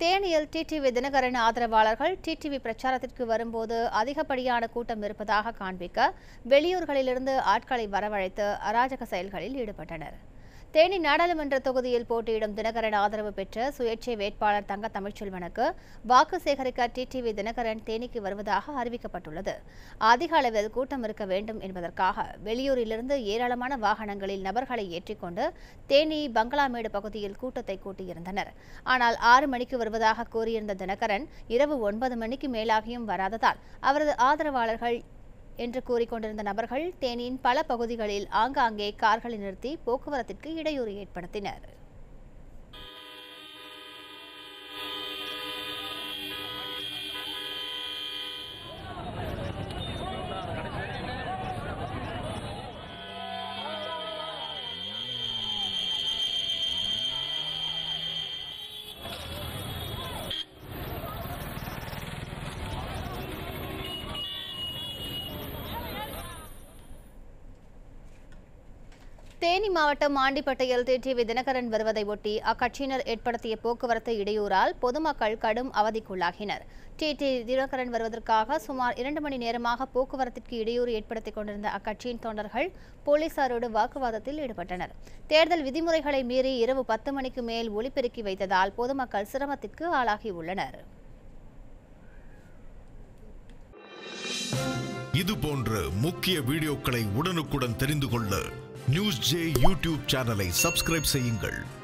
தேனியில் டிடிவி தினகரன் ஆதரவாளர்கள் டிடிவி பிரச்சாரத்திற்கு வரும்போது அதிகப்படியான கூட்டம் இருப்பதாக காண்பிக்க வெளியூர்களிலிருந்து ஆட்களை வரவழைத்து அராஜக செயல்களில் ஈடுபட்டனர் தேனி நாடாளுமன்ற தொகுதியில் போட்டியிடும் தினகரன் ஆதரவு பெற்ற சுயேட்சை வேட்பாளர் தங்க தமிழ்ச்செல்வனுக்கு வாக்கு சேகரிக்க டிடிவி தினகரன் தேனிக்கு வருவதாக அறிவிக்கப்பட்டுள்ளது அதிக அளவில் கூட்டம் இருக்க வேண்டும் என்பதற்காக வெளியூரிலிருந்து ஏராளமான வாகனங்களில் நபர்களை ஏற்றிக்கொண்டு தேனி பங்களாமேடு பகுதியில் கூட்டத்தை கூட்டியிருந்தனர் ஆனால் ஆறு மணிக்கு வருவதாக கூறியிருந்த தினகரன் இரவு ஒன்பது மணிக்கு மேலாகியும் வராததால் அவரது ஆதரவாளர்கள் என்று கூறிக்கொண்டிருந்த நபர்கள் தேனியின் பல பகுதிகளில் ஆங்காங்கே கார்களை நிறுத்தி போக்குவரத்திற்கு இடையூறு ஏற்படுத்தினர் தேனி மாவட்டம் ஆண்டிப்பட்டையில் டிடிவி தினகரன் வருவதை ஒட்டி அக்கட்சியினர் ஏற்படுத்திய போக்குவரத்து இடையூறால் பொதுமக்கள் கடும் அவதிக்குள்ளாகினர் டிடி தினகரன் வருவதற்காக சுமார் இரண்டு மணி நேரமாக போக்குவரத்திற்கு இடையூறு ஏற்படுத்திக் கொண்டிருந்த அக்கட்சியின் தொண்டர்கள் போலீசாரோடு வாக்குவாதத்தில் ஈடுபட்டனர் தேர்தல் விதிமுறைகளை மீறி இரவு பத்து மணிக்கு மேல் ஒளிபெருக்கி வைத்ததால் பொதுமக்கள் சிரமத்திற்கு ஆளாகியுள்ளனர் இது போன்ற முக்கிய வீடியோக்களை உடனுக்குடன் தெரிந்து கொள்ள நியூஸ் ஜே யூடியூப் சேனலை சப்ஸ்கிரைப் செய்யுங்கள்